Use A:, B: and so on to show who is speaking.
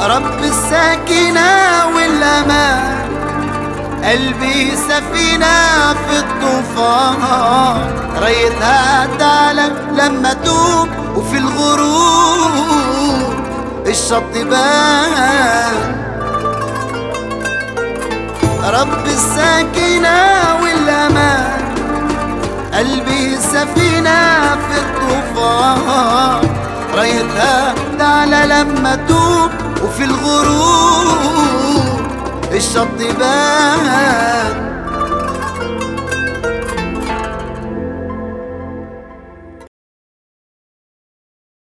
A: رب السكينة والأمان قلبي سفينة في الطوفان رايتها تعلى لما توب وفي الغروب الشط بان رب السكينة والأمان قلبي سفينة في الطوفان رايتها تعلى لما توب وفي الغروب الشط بان